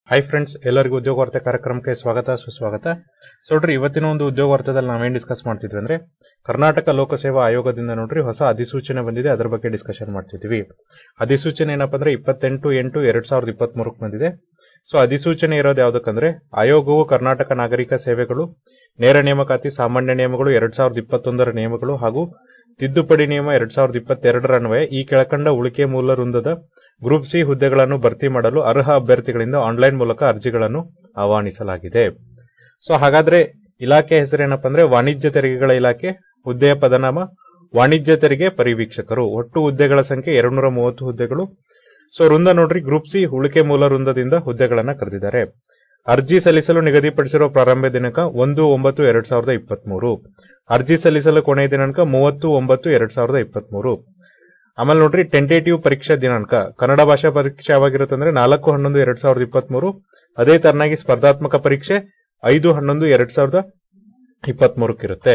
hi friends ಎಲ್ಲರಿಗೂ ಉದ್ಯೋಗ ವಾರ್ತೆ ಕಾರ್ಯಕ್ರಮಕ್ಕೆ ಸ್ವಾಗತ ಸುಸ್ವಾಗತ ಸೊ ನೋಡ್ರಿ ಇವತ್ತಿನ ಒಂದು ಉದ್ಯೋಗ ವಾರ್ತೆದಲ್ಲಿ ನಾವೇನ್ ಡಿಸ್ಕಸ್ ಮಾಡ್ತಿದ್ವಿ ಅಂದ್ರೆ ಕರ್ನಾಟಕ ಲೋಕಸೇವಾ ಆಯೋಗದಿಂದ ನೋಡ್ರಿ ಹೊಸ ಅಧಿಸೂಚನೆ ಬಂದಿದೆ ಅದರ ಬಗ್ಗೆ ಡಿಸ್ಕಷನ್ ಮಾಡ್ತಿದ್ವಿ ಅಧಿಸೂಚನೆ ಏನಪ್ಪಾ ಅಂದ್ರೆ ಇಪ್ಪತ್ತೆಂಟು ಎಂಟು ಎರಡ್ ಸಾವಿರದ ಇಪ್ಪತ್ತ್ ಮೂರಕ್ಕೆ ಬಂದಿದೆ ಸೊ ಅಧಿಸೂಚನೆ ಇರೋದು ಯಾವ್ದಕ್ಕಂದ್ರೆ ಆಯೋಗವು ಕರ್ನಾಟಕ ನಾಗರಿಕ ಸೇವೆಗಳು ನೇರ ನೇಮಕಾತಿ ಸಾಮಾನ್ಯ ನಿಯಮಗಳು ಎರಡ್ ಸಾವಿರದ ಇಪ್ಪತ್ತೊಂದರ ನಿಯಮಗಳು ಹಾಗೂ ತಿದ್ದುಪಡಿ ನಿಯಮ ಎರಡ್ ಸಾವಿರದ ಇಪ್ಪತ್ತೆರಡರ ಅನ್ವಯ ಈ ಕೆಳಕಂಡ ಉಳಿಕೆ ಮೂಲ ವೃಂದದ ಗ್ರೂಪ್ ಸಿ ಹುದ್ದೆಗಳನ್ನು ಭರ್ತಿ ಮಾಡಲು ಅರ್ಹ ಅಭ್ಯರ್ಥಿಗಳಿಂದ ಆನ್ಲೈನ್ ಮೂಲಕ ಅರ್ಜಿಗಳನ್ನು ಆಹ್ವಾನಿಸಲಾಗಿದೆ ಸೊ ಹಾಗಾದ್ರೆ ಇಲಾಖೆ ಹೆಸರೇನಪ್ಪ ಅಂದ್ರೆ ವಾಣಿಜ್ಯ ತೆರಿಗೆಗಳ ಇಲಾಖೆ ಹುದ್ದೆಯ ಪದನಾಮ ವಾಣಿಜ್ಯ ತೆರಿಗೆ ಪರಿವೀಕ್ಷಕರು ಒಟ್ಟು ಹುದ್ದೆಗಳ ಸಂಖ್ಯೆ ಎರಡ್ನೂರ ಮೂವತ್ತು ಹುದ್ದೆಗಳು ಸೊ ವೃಂದ ನೋಡ್ರಿ ಗ್ರೂಪ್ ಸಿ ಉಳಿಕೆ ಮೂಲ ವೃಂದದಿಂದ ಹುದ್ದೆಗಳನ್ನ ಕರೆದಿದ್ದಾರೆ ಅರ್ಜಿ ಸಲ್ಲಿಸಲು ನಿಗದಿಪಡಿಸಿರುವ ಪ್ರಾರಂಭ ದಿನಾಂಕ ಒಂದು ಒಂಬತ್ತು ಎರಡ್ ಸಾವಿರದ ಇಪ್ಪತ್ಮೂರು ಅರ್ಜಿ ಸಲ್ಲಿಸಲು ಕೊನೆಯ ದಿನಾಂಕ ಮೂವತ್ತು ಒಂಬತ್ತು ಎರಡ್ ಸಾವಿರದ ಇಪ್ಪತ್ಮೂರು ಆಮೇಲೆ ನೋಡ್ರಿ ಟೆಂಟೇಟಿವ್ ಪರೀಕ್ಷಾ ದಿನಾಂಕ ಕನ್ನಡ ಭಾಷಾ ಪರೀಕ್ಷೆ ಯಾವಾಗಿರುತ್ತಂದ್ರೆ ನಾಲ್ಕು ಹನ್ನೊಂದು ಎರಡ್ ಸಾವಿರದ ಇಪ್ಪತ್ಮೂರು ಅದೇ ತರನಾಗಿ ಸ್ಪರ್ಧಾತ್ಮಕ ಪರೀಕ್ಷೆ ಐದು ಹನ್ನೊಂದು ಎರಡ್ ಸಾವಿರದ ಇಪ್ಪತ್ಮೂರಕ್ಕಿರುತ್ತೆ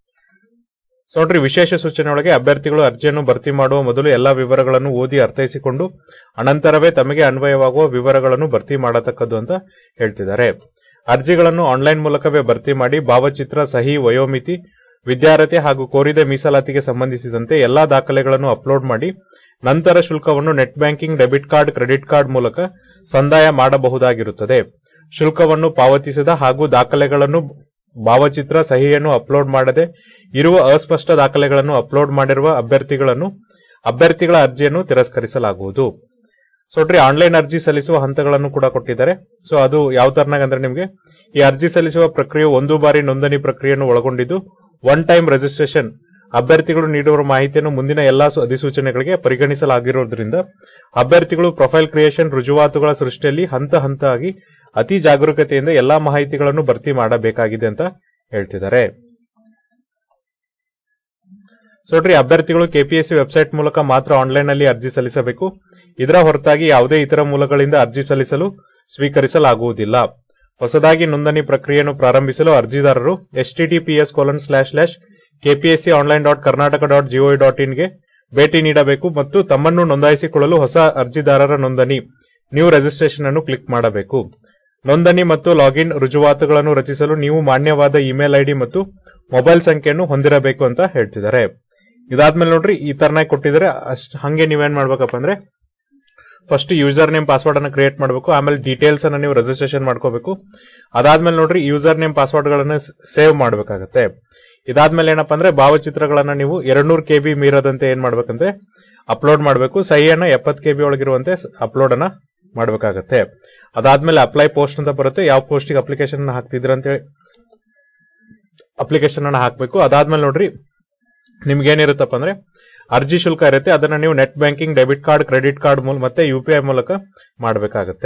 ಸೊ ನೋಡ್ರಿ ವಿಶೇಷ ಸೂಚನೆ ಒಳಗೆ ಅಭ್ಯರ್ಥಿಗಳು ಅರ್ಜಿಯನ್ನು ಭರ್ತಿ ಮಾಡುವ ಮೊದಲು ಎಲ್ಲಾ ವಿವರಗಳನ್ನು ಓದಿ ಅರ್ಥೈಸಿಕೊಂಡು ಅನಂತರವೇ ತಮಗೆ ಅನ್ವಯವಾಗುವ ವಿವರಗಳನ್ನು ಭರ್ತಿ ಮಾಡತಕ್ಕದ್ದು ಅಂತ ಹೇಳ್ತಿದ್ದಾರೆ ಅರ್ಜಿಗಳನ್ನು ಆನ್ಲೈನ್ ಮೂಲಕವೇ ಭರ್ತಿ ಮಾಡಿ ಭಾವಚಿತ್ರ ಸಹಿ ವಯೋಮಿತಿ ವಿದ್ಯಾರ್ಹತೆ ಹಾಗೂ ಕೋರಿದ ಮೀಸಲಾತಿಗೆ ಸಂಬಂಧಿಸಿದಂತೆ ಎಲ್ಲಾ ದಾಖಲೆಗಳನ್ನು ಅಪ್ಲೋಡ್ ಮಾಡಿ ನಂತರ ಶುಲ್ಕವನ್ನು net banking debit card credit card ಮೂಲಕ ಸಂದಾಯ ಮಾಡಬಹುದಾಗಿರುತ್ತದೆ ಶುಲ್ಕವನ್ನು ಪಾವತಿಸಿದ ಹಾಗೂ ದಾಖಲೆಗಳನ್ನು ಭಾವಚಿತ್ರ ಸಹಿಯನ್ನು ಅಪ್ಲೋಡ್ ಮಾಡದೆ ಇರುವ ಅಸ್ಪಷ್ಟ ದಾಖಲೆಗಳನ್ನು ಅಪ್ಲೋಡ್ ಮಾಡಿರುವ ಅಭ್ಯರ್ಥಿಗಳನ್ನು ಅಭ್ಯರ್ಥಿಗಳ ಅರ್ಜಿಯನ್ನು ತಿರಸ್ಕರಿಸಲಾಗುವುದು ಸೊ ನೋಡ್ರಿ ಆನ್ಲೈನ್ ಅರ್ಜಿ ಸಲ್ಲಿಸುವ ಹಂತಗಳನ್ನು ಕೂಡ ಕೊಟ್ಟಿದ್ದಾರೆ ಸೊ ಅದು ಯಾವ ತರನಾಗ ಅಂದ್ರೆ ನಿಮಗೆ ಈ ಅರ್ಜಿ ಸಲ್ಲಿಸುವ ಪ್ರಕ್ರಿಯೆ ಒಂದು ಬಾರಿ ನೋಂದಣಿ ಪ್ರಕ್ರಿಯೆಯನ್ನು ಒಳಗೊಂಡಿದ್ದು ಒನ್ ಟೈಮ್ ರಿಜಿಸ್ಟ್ರೇಷನ್ ಅಭ್ಯರ್ಥಿಗಳು ನೀಡಿರುವ ಮಾಹಿತಿಯನ್ನು ಮುಂದಿನ ಎಲ್ಲಾ ಸು- ಅಧಿಸೂಚನೆಗಳಿಗೆ ಪರಿಗಣಿಸಲಾಗಿರುವುದರಿಂದ ಅಭ್ಯರ್ಥಿಗಳು ಪ್ರೊಫೈಲ್ ಕ್ರಿಯೇಷನ್ ರುಜುವಾತುಗಳ ಸೃಷ್ಟಿಯಲ್ಲಿ ಹಂತ ಹಂತವಾಗಿ ಅತಿ ಜಾಗರೂಕತೆಯಿಂದ ಎಲ್ಲಾ ಮಾಹಿತಿಗಳನ್ನು ಭರ್ತಿ ಮಾಡಬೇಕಾಗಿದೆ ಅಂತ ಹೇಳ್ತಿದ್ದಾರೆ ಸೊ ನೋಡ್ರಿ ಅಭ್ಯರ್ಥಿಗಳು ಕೆಪಿಎಸ್ಸಿ ವೆಬ್ಸೈಟ್ ಮೂಲಕ ಮಾತ್ರ ಆನ್ಲೈನ್ ಅಲ್ಲಿ ಅರ್ಜಿ ಸಲ್ಲಿಸಬೇಕು ಇದರ ಹೊರತಾಗಿ ಯಾವುದೇ ಇತರ ಮೂಲಗಳಿಂದ ಅರ್ಜಿ ಸಲ್ಲಿಸಲು ಸ್ವೀಕರಿಸಲಾಗುವುದಿಲ್ಲ ಹೊಸದಾಗಿ ನೋಂದಣಿ ಪ್ರಕ್ರಿಯೆಯನ್ನು ಪ್ರಾರಂಭಿಸಲು ಅರ್ಜಿದಾರರು HTTPS colon slash slash KPSC online dot Karnataka dot GOV dot ಇನ್ಗೆ ಭೇಟಿ ನೀಡಬೇಕು ಮತ್ತು ತಮ್ಮನ್ನು ನೋಂದಾಯಿಸಿಕೊಳ್ಳಲು ಹೊಸ ಅರ್ಜಿದಾರರ ನೋಂದಣಿ ನ್ಯೂ ರಿಜಿಸ್ಟ್ರೇಷನ್ ಅನ್ನು ಕ್ಲಿಕ್ ಮಾಡಬೇಕು ನೋಂದಣಿ ಮತ್ತು ಲಾಗಿನ್ ರುಜುವಾತುಗಳನ್ನು ರಚಿಸಲು ನೀವು ಮಾನ್ಯವಾದ ಇಮೇಲ್ ಐಡಿ ಮತ್ತು ಮೊಬೈಲ್ ಸಂಖ್ಯೆಯನ್ನು ಹೊಂದಿರಬೇಕು ಅಂತ ಹೇಳ್ತಿದ್ದಾರೆ ಇದಾದ್ಮೇಲೆ ನೋಡ್ರಿ ಈ ತರನಾಗಿ ಕೊಟ್ಟಿದ್ದಾರೆ ಅಷ್ಟ್ ಹಂಗೆ ನೀವೇನ್ ಮಾಡ್ಬೇಕಪ್ಪ ಅಂದ್ರೆ ಫಸ್ಟ್ ಯೂಸರ್ ನೇಮ್ ಪಾಸ್ವರ್ಡ್ ಅನ್ನ ಕ್ರಿಯೇಟ್ ಮಾಡಬೇಕು ಆಮೇಲೆ ಡೀಟೇಲ್ಸ್ ಅನ್ನ ನೀವು ರಿಜಿಸ್ಟ್ರೇಷನ್ ಮಾಡ್ಕೋಬೇಕು ಅದಾದ್ಮೇಲೆ ನೋಡ್ರಿ ಯೂಸರ್ ನೇಮ್ ಪಾಸ್ವರ್ಡ್ ಗಳನ್ನ ಸೇವ್ ಮಾಡಬೇಕಾಗತ್ತೆ ಇದಾದ್ಮೇಲೆ ಏನಪ್ಪಾ ಅಂದ್ರೆ ಭಾವಚಿತ್ರಗಳನ್ನ ನೀವು ಎರಡ್ನೂರು ಕೆಬಿ ಮೀರದಂತೆ ಏನ್ ಮಾಡ್ಬೇಕಂದ್ರೆ ಅಪ್ಲೋಡ್ ಮಾಡಬೇಕು ಸಹಿಯನ್ನ ಎಪ್ಪತ್ ಕೆಬಿ ಒಳಗಿರುವಂತೆ ಅಪ್ಲೋಡ್ ಅನ್ನ ಮಾಡಬೇಕಾಗತ್ತೆ ಅದಾದ್ಮೇಲೆ ಅಪ್ಲೈ ಪೋಸ್ಟ್ ಅಂತ ಬರುತ್ತೆ ಯಾವ ಪೋಸ್ಟಿಗೆ ಅಪ್ಲಿಕೇಶನ್ ಹಾಕ್ತಿದ್ರ ಅಂತ ಹೇಳಿ ಅಪ್ಲಿಕೇಶನ್ ಅನ್ನ ಹಾಕ್ಬೇಕು ಅದಾದ್ಮೇಲೆ ನೋಡ್ರಿ ನಿಮ್ಗೆ ಏನಿರುತ್ತಪ್ಪ ಅಂದ್ರೆ ಅರ್ಜಿ ಶುಲ್ಕ ಇರುತ್ತೆ ಅದನ್ನ ನೀವು net banking debit card credit card ಮೂಲ ಮತ್ತೆ ಯು ಪಿ ಐ ಮೂಲಕ ಮಾಡಬೇಕಾಗತ್ತೆ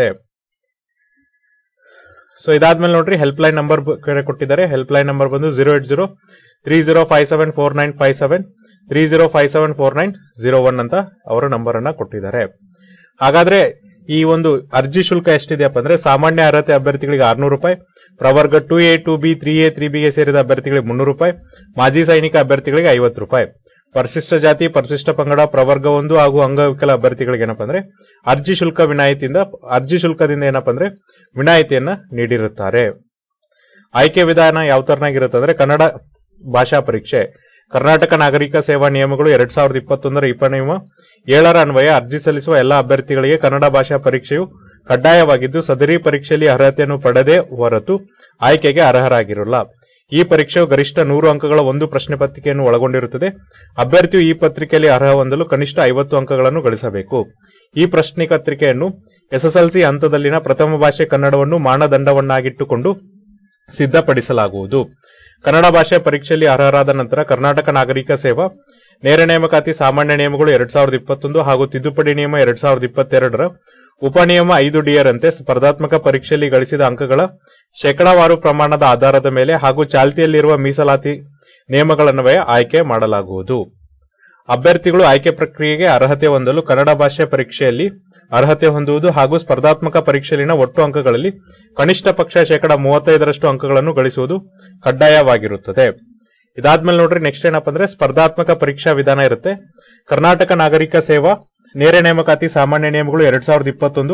ಸೊ ಇದಾದ್ಮೇಲೆ ನೋಡ್ರಿ ಹೆಲ್ಪ್ ಲೈನ್ ನಂಬರ್ ಕೊಟ್ಟಿದ್ದಾರೆ ಹೆಲ್ಪ್ ಲೈನ್ ನಂಬರ್ ಬಂದು zero eight zero three zero five seven four nine five seven three zero five seven four nine zero one ಅಂತ ಅವರ ನಂಬರ್ ಅನ್ನ ಕೊಟ್ಟಿದ್ದಾರೆ ಹಾಗಾದ್ರೆ ಈ ಒಂದು ಅರ್ಜಿ ಶುಲ್ಕ ಎಷ್ಟಿದೆಯಪ್ಪ ಅಂದ್ರೆ ಸಾಮಾನ್ಯ ಅರ್ಹತೆ ಅಭ್ಯರ್ಥಿಗಳಿಗೆ ಆರ್ನೂರು ರೂಪಾಯಿ ಪ್ರವರ್ಗ two A two B three A three ಬಿಗೆ ಸೇರಿದ ಅಭ್ಯರ್ಥಿಗಳಿಗೆ ಮುನ್ನೂರು ರೂಪಾಯಿ ಮಾಜಿ ಸೈನಿಕ ಅಭ್ಯರ್ಥಿಗಳಿಗೆ ಐವತ್ತು ರೂಪಾಯಿ ಪರಿಶಿಷ್ಟ ಜಾತಿ ಪರಿಶಿಷ್ಟ ಪಂಗಡ ಪ್ರವರ್ಗ ಒಂದು ಹಾಗೂ ಅಂಗವಿಕಲ ಅಭ್ಯರ್ಥಿಗಳಿಗೆ ಏನಪ್ಪಾ ಅಂದ್ರೆ ಅರ್ಜಿ ಶುಲ್ಕ ವಿನಾಯಿತಿಯಿಂದ ಅರ್ಜಿ ಶುಲ್ಕದಿಂದ ಏನಪ್ಪಾ ಅಂದ್ರೆ ವಿನಾಯಿತಿಯನ್ನ ನೀಡಿರುತ್ತಾರೆ ಆಯ್ಕೆ ವಿಧಾನ ಯಾವ ತರನಾಗಿರುತ್ತೆ ಅಂದ್ರೆ ಕನ್ನಡ ಭಾಷಾ ಪರೀಕ್ಷೆ ಕರ್ನಾಟಕ ನಾಗರಿಕ ಸೇವಾ ನಿಯಮಗಳು ಎರಡ್ ಸಾವಿರದ ಇಪ್ಪತ್ತೊಂದರ ನಿಯಮ ಏಳರ ಅನ್ವಯ ಅರ್ಜಿ ಸಲ್ಲಿಸುವ ಎಲ್ಲಾ ಅಭ್ಯರ್ಥಿಗಳಿಗೆ ಕನ್ನಡ ಭಾಷಾ ಪರೀಕ್ಷೆಯು ಕಡ್ಡಾಯವಾಗಿದ್ದು ಸದರಿ ಪರೀಕ್ಷೆಯಲ್ಲಿ ಅರ್ಹತೆಯನ್ನು ಪಡೆದೇ ಹೊರತು ಆಯ್ಕೆಗೆ ಅರ್ಹರಾಗಿರಲ್ಲ ಈ ಪರೀಕ್ಷೆಯು ಗರಿಷ್ಠ ನೂರು ಅಂಕಗಳ ಒಂದು ಪ್ರಶ್ನೆ ಪತ್ರಿಕೆಯನ್ನು ಒಳಗೊಂಡಿರುತ್ತದೆ ಅಭ್ಯರ್ಥಿಯು ಈ ಪತ್ರಿಕೆಯಲ್ಲಿ ಅರ್ಹ ಹೊಂದಲು ಕನಿಷ್ಠ ಐವತ್ತು ಅಂಕಗಳನ್ನು ಗಳಿಸಬೇಕು ಈ ಪ್ರಶ್ನೆ ಪತ್ರಿಕೆಯನ್ನು ಎಸ್ಎಸ್ಎಲ್ಸಿ ಹಂತದಲ್ಲಿನ ಪ್ರಥಮ ಭಾಷೆ ಕನ್ನಡವನ್ನು ಮಾನದಂಡವನ್ನಾಗಿಟ್ಟುಕೊಂಡು ಸಿದ್ಧಪಡಿಸಲಾಗುವುದು ಕನ್ನಡ ಭಾಷೆ ಪರೀಕ್ಷೆಯಲ್ಲಿ ಅರ್ಹರಾದ ನಂತರ ಕರ್ನಾಟಕ ನಾಗರಿಕ ಸೇವಾ ನೇರ ನೇಮಕಾತಿ ಸಾಮಾನ್ಯ ನಿಯಮಗಳು ಎರಡ್ ಸಾವಿರದ ಇಪ್ಪತ್ತೊಂದು ಹಾಗೂ ತಿದ್ದುಪಡಿ ನಿಯಮ ಎರಡ್ ಸಾವಿರದ ಇಪ್ಪತ್ತೆರಡರ ಉಪನಿಯಮ ಐದು ಡಿಯರಂತೆ ಸ್ಪರ್ಧಾತ್ಮಕ ಪರೀಕ್ಷೆಯಲ್ಲಿ ಗಳಿಸಿದ ಅಂಕಗಳ ಶೇಕಡಾವಾರು ಪ್ರಮಾಣದ ಆಧಾರದ ಮೇಲೆ ಹಾಗೂ ಚಾಲ್ತಿಯಲ್ಲಿರುವ ಮೀಸಲಾತಿ ನಿಯಮಗಳನ್ವಯ ಆಯ್ಕೆ ಮಾಡಲಾಗುವುದು ಅಭ್ಯರ್ಥಿಗಳು ಆಯ್ಕೆ ಪ್ರಕ್ರಿಯೆಗೆ ಅರ್ಹತೆ ಹೊಂದಲು ಕನ್ನಡ ಭಾಷೆ ಪರೀಕ್ಷೆಯಲ್ಲಿ ಅರ್ಹತೆ ಹೊಂದುವುದು ಹಾಗೂ ಸ್ಪರ್ಧಾತ್ಮಕ ಪರೀಕ್ಷೆಯಲ್ಲಿನ ಒಟ್ಟು ಅಂಕಗಳಲ್ಲಿ ಕನಿಷ್ಠ ಪಕ್ಷ ಶೇಕಡ ಮೂವತ್ತೈದರಷ್ಟು ಅಂಕಗಳನ್ನು ಗಳಿಸುವುದು ಕಡ್ಡಾಯವಾಗಿರುತ್ತದೆ ಇದಾದ್ಮೇಲೆ ನೋಡ್ರಿ ನೆಕ್ಸ್ಟ್ ಏನಪ್ಪ ಅಂದ್ರೆ ಸ್ಪರ್ಧಾತ್ಮಕ ಪರೀಕ್ಷಾ ವಿಧಾನ ಇರುತ್ತೆ ಕರ್ನಾಟಕ ನಾಗರಿಕ ಸೇವಾ ನೇರ ನೇಮಕಾತಿ ಸಾಮಾನ್ಯ ನಿಯಮಗಳು ಎರಡ್ ಸಾವಿರದ ಇಪ್ಪತ್ತೊಂದು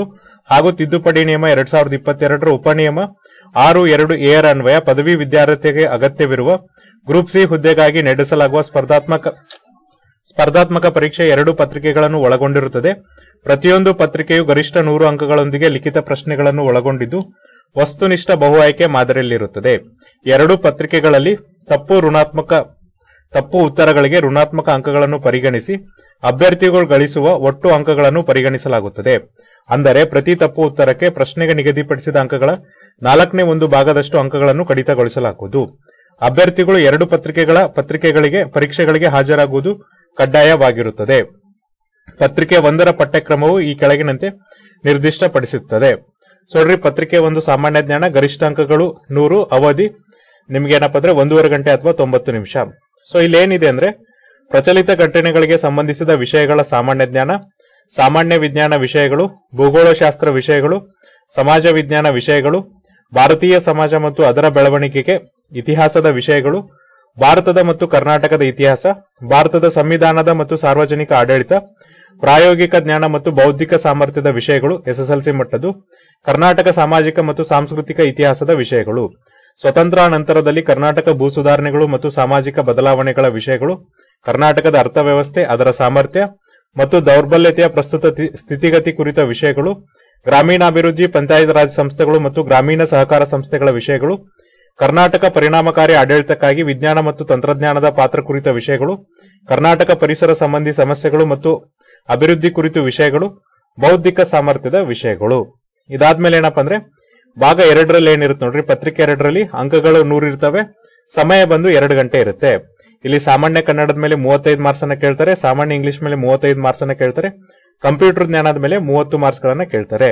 ಹಾಗೂ ತಿದ್ದುಪಡಿ ನಿಯಮ ಎರಡ್ ಸಾವಿರದ ಇಪ್ಪತ್ತೆರಡರ ಉಪನಿಯಮ ಆರು ಎರಡು ಏರ ಅನ್ವಯ ಪದವಿ ವಿದ್ಯಾರ್ಥಿಗೆ ಅಗತ್ಯವಿರುವ ಗ್ರೂಪ್ ಸಿ ಹುದ್ದೆಗಾಗಿ ನಡೆಸಲಾಗುವ ಸ್ಪರ್ಧಾತ್ಮಕ ಸ್ಪರ್ಧಾತ್ಮಕ ಪರೀಕ್ಷೆ ಎರಡು ಪತ್ರಿಕೆಗಳನ್ನು ಒಳಗೊಂಡಿರುತ್ತದೆ ಪ್ರತಿಯೊಂದು ಪತ್ರಿಕೆಯು ಗರಿಷ್ಠ ನೂರು ಅಂಕಗಳೊಂದಿಗೆ ಲಿಖಿತ ಪ್ರಶ್ನೆಗಳನ್ನು ಒಳಗೊಂಡಿದ್ದು ವಸ್ತುನಿಷ್ಠ ಬಹು ಆಯ್ಕೆ ಮಾದರಿಯಲ್ಲಿರುತ್ತದೆ ಎರಡು ಪತ್ರಿಕೆಗಳಲ್ಲಿ ತಪ್ಪು ಋಣಾತ್ಮಕ ತಪ್ಪು ಉತ್ತರಗಳಿಗೆ ಋಣಾತ್ಮಕ ಅಂಕಗಳನ್ನು ಪರಿಗಣಿಸಿ ಅಭ್ಯರ್ಥಿಗಳು ಗಳಿಸುವ ಒಟ್ಟು ಅಂಕಗಳನ್ನು ಪರಿಗಣಿಸಲಾಗುತ್ತದೆ ಅಂದರೆ ಪ್ರತಿ ತಪ್ಪು ಉತ್ತರಕ್ಕೆ ಪ್ರಶ್ನೆಗೆ ನಿಗದಿಪಡಿಸಿದ ಅಂಕಗಳ ನಾಲ್ಕನೇ ಒಂದು ಭಾಗದಷ್ಟು ಅಂಕಗಳನ್ನು ಕಡಿತಗೊಳಿಸಲಾಗುವುದು ಅಭ್ಯರ್ಥಿಗಳು ಎರಡು ಪತ್ರಿಕೆಗಳ ಪತ್ರಿಕೆಗಳಿಗೆ ಪರೀಕ್ಷೆಗಳಿಗೆ ಹಾಜರಾಗುವುದು ಕಡ್ಡಾಯವಾಗಿರುತ್ತದೆ ಪತ್ರಿಕೆ ಒಂದರ ಪಠ್ಯಕ್ರಮವು ಈ ಕೆಳಗಿನಂತೆ ನಿರ್ದಿಷ್ಟಪಡಿಸುತ್ತದೆ ಸೊ ನೋಡ್ರಿ ಪತ್ರಿಕೆ ಒಂದು ಸಾಮಾನ್ಯ ಜ್ಞಾನ ಗರಿಷ್ಠ ಅಂಕಗಳು ನೂರು ಅವಧಿ ನಿಮ್ಗೆ ಏನಪ್ಪಾ ಅಂದ್ರೆ ಒಂದೂವರೆ ಗಂಟೆ ಅಥವಾ ತೊಂಬತ್ತು ನಿಮಿಷ ಸೊ ಇಲ್ಲಿ ಏನಿದೆ ಅಂದ್ರೆ ಪ್ರಚಲಿತ ಘಟನೆಗಳಿಗೆ ಸಂಬಂಧಿಸಿದ ವಿಷಯಗಳ ಸಾಮಾನ್ಯ ಜ್ಞಾನ ಸಾಮಾನ್ಯ ವಿಜ್ಞಾನ ವಿಷಯಗಳು ಭೂಗೋಳಶಾಸ್ತ್ರ ವಿಷಯಗಳು ಸಮಾಜ ವಿಜ್ಞಾನ ವಿಷಯಗಳು ಭಾರತೀಯ ಸಮಾಜ ಮತ್ತು ಅದರ ಬೆಳವಣಿಗೆಗೆ ಇತಿಹಾಸದ ವಿಷಯಗಳು ಭಾರತದ ಮತ್ತು ಕರ್ನಾಟಕದ ಇತಿಹಾಸ ಭಾರತದ ಸಂವಿಧಾನದ ಮತ್ತು ಸಾರ್ವಜನಿಕ ಆಡಳಿತ ಪ್ರಾಯೋಗಿಕ ಜ್ಞಾನ ಮತ್ತು ಬೌದ್ಧಿಕ ಸಾಮರ್ಥ್ಯದ ವಿಷಯಗಳು ಎಸ್ಎಸ್ಎಲ್ಸಿ ಮಟ್ಟದ್ದು ಕರ್ನಾಟಕ ಸಾಮಾಜಿಕ ಮತ್ತು ಸಾಂಸ್ಕೃತಿಕ ಇತಿಹಾಸದ ವಿಷಯಗಳು ಸ್ವತಂತ್ರ ನಂತರದಲ್ಲಿ ಕರ್ನಾಟಕ ಭೂ ಸುಧಾರಣೆಗಳು ಮತ್ತು ಸಾಮಾಜಿಕ ಬದಲಾವಣೆಗಳ ವಿಷಯಗಳು ಕರ್ನಾಟಕದ ಅರ್ಥವ್ಯವಸ್ಥೆ ಅದರ ಸಾಮರ್ಥ್ಯ ಮತ್ತು ದೌರ್ಬಲ್ಯತೆಯ ಪ್ರಸ್ತುತ ತಿ- ಸ್ಥಿತಿಗತಿ ಕುರಿತ ವಿಷಯಗಳು ಗ್ರಾಮೀಣಾಭಿವೃದ್ಧಿ ಪಂಚಾಯತ್ ರಾಜ್ ಸಂಸ್ಥೆಗಳು ಮತ್ತು ಗ್ರಾಮೀಣ ಸಹಕಾರ ಸಂಸ್ಥೆಗಳ ವಿಷಯಗಳು ಕರ್ನಾಟಕ ಪರಿಣಾಮಕಾರಿ ಆಡಳಿತಕ್ಕಾಗಿ ವಿಜ್ಞಾನ ಮತ್ತು ತಂತ್ರಜ್ಞಾನದ ಪಾತ್ರ ಕುರಿತ ವಿಷಯಗಳು ಕರ್ನಾಟಕ ಪರಿಸರ ಸಂಬಂಧಿ ಸಮಸ್ಯೆಗಳು ಮತ್ತು ಅಭಿವೃದ್ಧಿ ಕುರಿತು ವಿಷಯಗಳು ಬೌದ್ಧಿಕ ಸಾಮರ್ಥ್ಯದ ವಿಷಯಗಳು ಇದಾದ್ಮೇಲೆ ಏನಪ್ಪಾ ಅಂದ್ರೆ ಭಾಗ ಎರಡರಲ್ಲಿ ಏನಿರುತ್ತೆ ನೋಡ್ರಿ ಪತ್ರಿಕೆ ಎರಡರಲ್ಲಿ ಅಂಕಗಳು ನೂರು ಇರ್ತವೆ ಸಮಯ ಬಂದು ಎರಡು ಗಂಟೆ ಇರುತ್ತೆ ಇಲ್ಲಿ ಸಾಮಾನ್ಯ ಕನ್ನಡದ ಮೇಲೆ ಮೂವತ್ತೈದು ಮಾರ್ಕ್ಸ್ ಅನ್ನ ಕೇಳ್ತಾರೆ ಸಾಮಾನ್ಯ ಇಂಗ್ಲಿಷ್ ಮೇಲೆ ಮೂವತ್ತೈದು ಮಾರ್ಕ್ಸ್ ಅನ್ನ ಕೇಳ್ತಾರೆ ಕಂಪ್ಯೂಟರ್ ಜ್ಞಾನದ ಮೇಲೆ ಮೂವತ್ತು ಮಾರ್ಕ್ಸ್ ಗಳನ್ನ ಕೇಳ್ತಾರೆ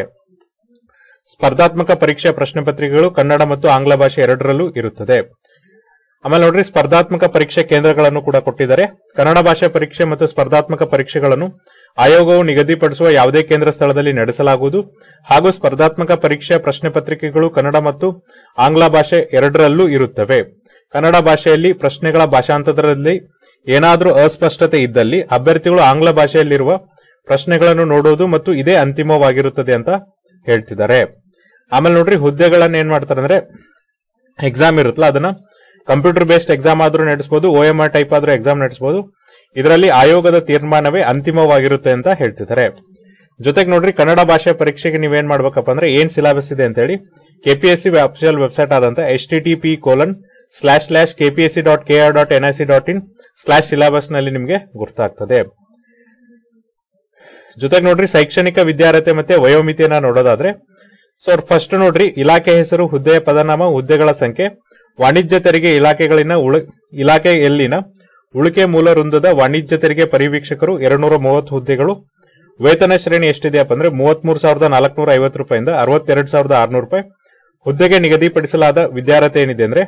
ಸ್ಪರ್ಧಾತ್ಮಕ ಪರೀಕ್ಷೆಯ ಪ್ರಶ್ನೆ ಪತ್ರಿಕೆಗಳು ಕನ್ನಡ ಮತ್ತು ಆಂಗ್ಲ ಭಾಷೆ ಎರಡರಲ್ಲೂ ಇರುತ್ತದೆ ಆಮೇಲೆ ನೋಡ್ರಿ ಸ್ಪರ್ಧಾತ್ಮಕ ಪರೀಕ್ಷೆ ಕೇಂದ್ರಗಳನ್ನು ಕೂಡ ಕೊಟ್ಟಿದ್ದಾರೆ ಕನ್ನಡ ಭಾಷೆ ಪರೀಕ್ಷೆ ಮತ್ತು ಸ್ಪರ್ಧಾತ್ಮಕ ಪರೀಕ್ಷೆಗಳನ್ನು ಆಯೋಗವು ನಿಗದಿಪಡಿಸುವ ಯಾವುದೇ ಕೇಂದ್ರ ಸ್ಥಳದಲ್ಲಿ ನಡೆಸಲಾಗುವುದು ಹಾಗೂ ಸ್ಪರ್ಧಾತ್ಮಕ ಪರೀಕ್ಷೆಯ ಪ್ರಶ್ನೆ ಪತ್ರಿಕೆಗಳು ಕನ್ನಡ ಮತ್ತು ಆಂಗ್ಲ ಭಾಷೆ ಎರಡರಲ್ಲೂ ಇರುತ್ತವೆ ಕನ್ನಡ ಭಾಷೆಯಲ್ಲಿ ಪ್ರಶ್ನೆಗಳ ಭಾಷಾಂತರದಲ್ಲಿ ಏನಾದರೂ ಅಸ್ಪಷ್ಟತೆ ಇದ್ದಲ್ಲಿ ಅಭ್ಯರ್ಥಿಗಳು ಆಂಗ್ಲ ಭಾಷೆಯಲ್ಲಿರುವ ಪ್ರಶ್ನೆಗಳನ್ನು ನೋಡುವುದು ಮತ್ತು ಇದೇ ಅಂತಿಮವಾಗಿರುತ್ತದೆ ಅಂತ ಹೇಳ್ತಿದ್ದಾರೆ ಆಮೇಲೆ ನೋಡ್ರಿ ಹುದ್ದೆಗಳನ್ನ ಏನ್ ಮಾಡ್ತಾರೆ ಅಂದ್ರೆ ಎಕ್ಸಾಮ್ ಇರುತ್ತಲ್ಲ ಅದನ್ನ ಕಂಪ್ಯೂಟರ್ ಬೇಸ್ಡ್ ಎಕ್ಸಾಮ್ ಆದ್ರೂ ನಡೆಸಬಹುದು ಓ ಎಂ ಆರ್ ಟೈಪ್ ಆದ್ರೂ ಎಕ್ಸಾಮ್ ನಡೆಸಬಹುದು ಇದರಲ್ಲಿ ಆಯೋಗದ ತೀರ್ಮಾನವೇ ಅಂತಿಮವಾಗಿರುತ್ತೆ ಅಂತ ಹೇಳ್ತಿದ್ದಾರೆ ಜೊತೆಗೆ ನೋಡ್ರಿ ಕನ್ನಡ ಭಾಷೆ ಪರೀಕ್ಷೆಗೆ ನೀವೇನ್ ಮಾಡ್ಬೇಕಪ್ಪ ಅಂದ್ರೆ ಏನ್ ಸಿಲೆಬಸ್ ಇದೆ ಅಂತ ಹೇಳಿ ಕೆಪಿಎಸ್ಸಿ ಅಫಿಷಿಯಲ್ ವೆಬ್ಸೈಟ್ ಆದಂತ H T T P colon slash slash KPSC dot K R dot N I C dot in slash syllabus ನಲ್ಲಿ ನಿಮಗೆ ಗೊತ್ತಾಗ್ತದೆ ಜೊತೆಗೆ ನೋಡ್ರಿ ಶೈಕ್ಷಣಿಕ ವಿದ್ಯಾರ್ಹತೆ ಮತ್ತೆ ವಯೋಮಿತಿಯನ್ನ ನೋಡೋದಾದ್ರೆ ಸೊ ಫಸ್ಟ್ ನೋಡ್ರಿ ಇಲಾಖೆ ಹೆಸರು ಹುದ್ದೆಯ ಪದನಾಮ ಹುದ್ದೆಗಳ ಸಂಖ್ಯೆ ವಾಣಿಜ್ಯ ತೆರಿಗೆ ಇಲಾಖೆಗಳಿನ ಉಳ- ಇಲಾಖೆಯಲ್ಲಿನ ಉಳಿಕೆ ಮೂಲ ವೃಂದದ ವಾಣಿಜ್ಯ ತೆರಿಗೆ ಪರಿವೀಕ್ಷಕರು ಎರಡ್ನೂರ ಮೂವತ್ತು ಹುದ್ದೆಗಳು ವೇತನ ಶ್ರೇಣಿ ಎಷ್ಟಿದೆಯಪ್ಪ ಅಂದ್ರೆ ಮೂವತ್ಮೂರು ಸಾವಿರದ ನಾಲ್ಕನೂರ ಐವತ್ತು ರೂಪಾಯಿಂದ ಅರವತ್ತೆರಡು ಸಾವಿರದ ಆರ್ನೂರು ರೂಪಾಯಿ ಹುದ್ದೆಗೆ ನಿಗದಿಪಡಿಸಲಾದ ವಿದ್ಯಾರ್ಹತೆ ಏನಿದೆ ಅಂದ್ರೆ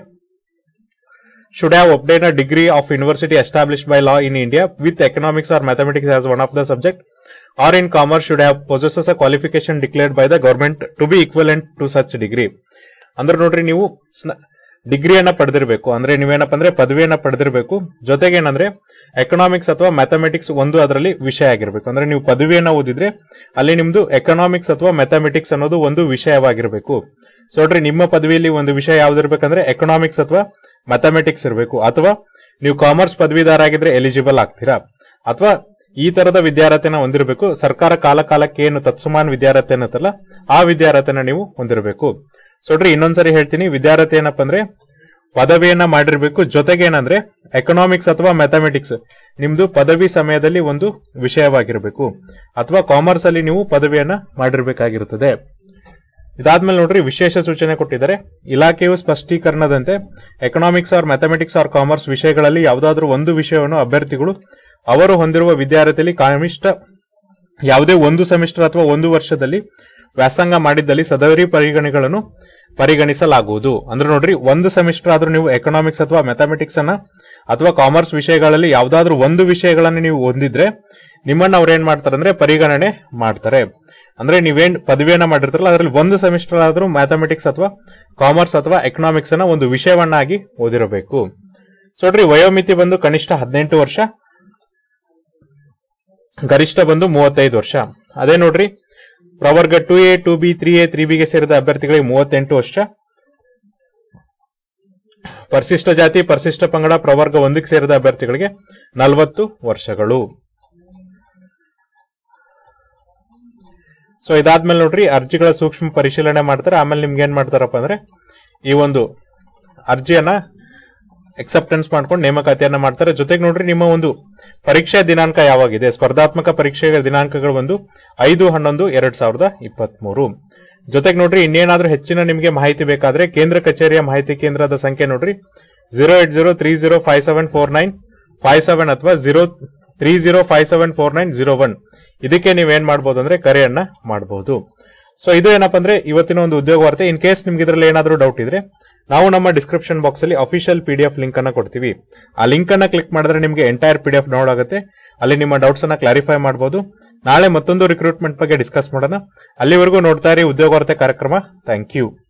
should have obtained a degree of university established by law in India with economics or mathematics as one of the subject or in commerce should have possesses a qualification declared by the government to be equivalent to such degree ಅಂದ್ರೆ ನೋಡ್ರಿ ನೀವು ಡಿಗ್ರಿಯನ್ನ ಪಡೆದಿರಬೇಕು ಅಂದ್ರೆ ನೀವೇನಪ್ಪ ಅಂದ್ರೆ ಪದವಿಯನ್ನ ಪಡೆದಿರಬೇಕು ಜೊತೆಗೆ ಏನಂದ್ರೆ economics ಅಥವಾ mathematics ಒಂದು ಅದರಲ್ಲಿ ವಿಷಯ ಆಗಿರ್ಬೇಕು ಅಂದ್ರೆ ನೀವು ಪದವಿಯನ್ನ ಓದಿದ್ರೆ ಅಲ್ಲಿ ನಿಮ್ದು ಎಕನಾಮಿಕ್ಸ್ ಅಥವಾ ಮ್ಯಾಥಮೆಟಿಕ್ಸ್ ಅನ್ನೋದು ಒಂದು ವಿಷಯವಾಗಿರ್ಬೇಕು ಸೊ ನೋಡ್ರಿ ನಿಮ್ಮ ಪದವಿಯಲ್ಲಿ ಒಂದು ವಿಷಯ ಯಾವ್ದಿರ್ಬೇಕಂದ್ರೆ ಎಕನಾಮಿಕ್ಸ್ ಅಥವಾ ಮ್ಯಾಥಮೆಟಿಕ್ಸ್ ಇರಬೇಕು ಅಥವಾ ನೀವು ಕಾಮರ್ಸ್ ಪದವೀಧರ ಆಗಿದ್ರೆ ಎಲಿಜಿಬಲ್ ಆಗ್ತೀರಾ ಅಥವಾ ಈ ತರದ ವಿದ್ಯಾರ್ಹತೆನ ಹೊಂದಿರಬೇಕು ಸರ್ಕಾರ ಕಾಲ ಕಾಲಕ್ಕೆ ಏನು ತತ್ಸಮಾನ ವಿದ್ಯಾರ್ಹತೆ ಅನ್ನತ್ತಲ್ಲ ಆ ವಿದ್ಯಾರ್ಹತೆನ ನೀವು ಹೊಂದಿರಬೇಕು ಸೊ ನೋಡ್ರಿ ಇನ್ನೊಂದ್ಸರಿ ಹೇಳ್ತೀನಿ ವಿದ್ಯಾರ್ಹತೆ ಏನಪ್ಪ ಅಂದ್ರೆ ಪದವಿಯನ್ನ ಮಾಡಿರ್ಬೇಕು ಜೊತೆಗೆ ಏನಂದ್ರೆ ಎಕನಾಮಿಕ್ಸ್ ಅಥವಾ ಮ್ಯಾಥಮೆಟಿಕ್ಸ್ ನಿಮ್ದು ಪದವಿ ಸಮಯದಲ್ಲಿ ಒಂದು ವಿಷಯವಾಗಿರಬೇಕು ಅಥವಾ ಕಾಮರ್ಸ್ ಅಲ್ಲಿ ನೀವು ಪದವಿಯನ್ನ ಮಾಡಿರ್ಬೇಕಾಗಿರುತ್ತದೆ ಇದಾದ್ಮೇಲೆ ನೋಡ್ರಿ ವಿಶೇಷ ಸೂಚನೆ ಕೊಟ್ಟಿದ್ದಾರೆ ಇಲಾಖೆಯು ಸ್ಪಷ್ಟೀಕರಣದಂತೆ economics or mathematics or commerce ವಿಷಯಗಳಲ್ಲಿ ಯಾವುದಾದ್ರೂ ಒಂದು ವಿಷಯವನ್ನು ಅಭ್ಯರ್ಥಿಗಳು ಅವರು ಹೊಂದಿರುವ ವಿದ್ಯಾರ್ಥಿಯಲ್ಲಿ ಕನಿಷ್ಠ ಯಾವುದೇ ಒಂದು ಸೆಮಿಸ್ಟರ್ ಅಥವಾ ಒಂದು ವರ್ಷದಲ್ಲಿ ವ್ಯಾಸಂಗ ಮಾಡಿದ್ದಲ್ಲಿ ಸದರಿ ಪರಿಗಣೆಗಳನ್ನು ಪರಿಗಣಿಸಲಾಗುವುದು ಅಂದ್ರೆ ನೋಡ್ರಿ ಒಂದು ಸೆಮಿಸ್ಟರ್ ಆದ್ರೂ ನೀವು ಎಕನಾಮಿಕ್ಸ್ ಅಥವಾ ಮ್ಯಾಥಮೆಟಿಕ್ಸ್ ಅನ್ನ ಅಥವಾ ಕಾಮರ್ಸ್ ವಿಷಯಗಳಲ್ಲಿ ಯಾವ್ದಾದ್ರು ಒಂದು ವಿಷಯಗಳನ್ನ ನೀವು ಹೊಂದಿದ್ರೆ ನಿಮ್ಮನ್ನ ಅವ್ರು ಏನ್ ಮಾಡ್ತಾರೆ ಅಂದ್ರೆ ಪರಿಗಣನೆ ಮಾಡ್ತಾರೆ ಅಂದ್ರೆ ನೀವೇನ್ ಪದವಿಯನ್ನ ಮಾಡಿರ್ತಾರಲ್ಲ ಅದರಲ್ಲಿ ಒಂದು ಸೆಮಿಸ್ಟರ್ ಆದ್ರೂ ಮ್ಯಾಥಮೆಟಿಕ್ಸ್ ಅಥವಾ ಕಾಮರ್ಸ್ ಅಥವಾ ಎಕನಾಮಿಕ್ಸ್ ಅನ್ನ ಒಂದು ವಿಷಯವನ್ನಾಗಿ ಓದಿರಬೇಕು ಸೊ ನೋಡ್ರಿ ವಯೋಮಿತಿ ಬಂದು ಕನಿಷ್ಠ ಹದಿನೆಂಟು ವರ್ಷ ಗರಿಷ್ಠ ಬಂದು ಮೂವತ್ತೈದು ವರ್ಷ ಅದೇ ನೋಡ್ರಿ ಪ್ರವರ್ಗ two A two B three A three ಬಿಗೆ ಸೇರಿದ ಅಭ್ಯರ್ಥಿಗಳಿಗೆ ಮೂವತ್ತೆಂಟು ವರ್ಷ ಪರಿಶಿಷ್ಟ ಜಾತಿ ಪರಿಶಿಷ್ಟ ಪಂಗಡ ಪ್ರವರ್ಗ ಒಂದಕ್ಕೆ ಸೇರಿದ ಅಭ್ಯರ್ಥಿಗಳಿಗೆ ನಲವತ್ತು ವರ್ಷಗಳು ಸೊ ಇದಾದ್ಮೇಲೆ ನೋಡ್ರಿ ಅರ್ಜಿಗಳ ಸೂಕ್ಷ್ಮ ಪರಿಶೀಲನೆ ಮಾಡ್ತಾರೆ ಆಮೇಲೆ ನಿಮ್ಗೆ ಏನ್ ಮಾಡ್ತಾರಪ್ಪ ಅಂದ್ರೆ ಈ ಒಂದು ಅರ್ಜಿಯನ್ನ ಎಕ್ಸೆಪ್ಟೆನ್ಸ್ ಮಾಡ್ಕೊಂಡು ನೇಮಕಾತಿಯನ್ನ ಮಾಡ್ತಾರೆ ಜೊತೆಗೆ ನೋಡ್ರಿ ನಿಮ್ಮ ಒಂದು ಪರೀಕ್ಷೆ ದಿನಾಂಕ ಯಾವಾಗಿದೆ ಸ್ಪರ್ಧಾತ್ಮಕ ಪರೀಕ್ಷೆಗಳ ದಿನಾಂಕಗಳು ಒಂದು ಐದು ಹನ್ನೊಂದು ಎರಡ್ ಸಾವಿರದ ಇಪ್ಪತ್ತ್ ಮೂರು ಜೊತೆಗೆ ನೋಡ್ರಿ ಇನ್ನೇನಾದ್ರೂ ಹೆಚ್ಚಿನ ನಿಮಗೆ ಮಾಹಿತಿ ಬೇಕಾದ್ರೆ ಕೇಂದ್ರ ಕಚೇರಿಯ ಮಾಹಿತಿ ಕೇಂದ್ರದ ಸಂಖ್ಯೆ ನೋಡ್ರಿ zero eight zero three zero five seven four nine five seven ಅಥವಾ zero three zero five seven four nine zero one ಇದಕ್ಕೆ ನೀವೇನ್ ಮಾಡಬಹುದು ಅಂದ್ರೆ ಕರೆಯನ್ನ ಮಾಡಬಹುದು ಸೊ ಇದು ಏನಪ್ಪಾ ಅಂದ್ರೆ ಇವತ್ತಿನ ಒಂದು ಉದ್ಯೋಗ ವಾರ್ತೆ ಇನ್ ಕೇಸ್ ನಿಮ್ಗೆ ಇದರಲ್ಲಿ ಏನಾದ್ರೂ ಡೌಟ್ ಇದ್ರೆ ನಾವು ನಮ್ಮ ಡಿಸ್ಕ್ರಿಪ್ಷನ್ ಬಾಕ್ಸ್ ಅಲ್ಲಿ official P D F link ಅನ್ನ ಕೊಡ್ತೀವಿ ಆ ಲಿಂಕ್ ಅನ್ನ ಕ್ಲಿಕ್ ಮಾಡಿದ್ರೆ ನಿಮಗೆ entire P D F download ಆಗುತ್ತೆ ಅಲ್ಲಿ ನಿಮ್ಮ ಡೌಟ್ಸ್ ಅನ್ನ ಕ್ಲಾರಿಫೈ ಮಾಡಬಹುದು ನಾಳೆ ಮತ್ತೊಂದು ರಿಕ್ರೂಟ್ಮೆಂಟ್ ಬಗ್ಗೆ ಡಿಸ್ಕಸ್ ಮಾಡೋಣ ಅಲ್ಲಿವರೆಗೂ ನೋಡ್ತಾ ಇರಿ ಉದ್ಯೋಗ ವಾರ್ತೆ ಕಾರ್ಯಕ್ರಮ ಥ್ಯಾಂಕ್ ಯು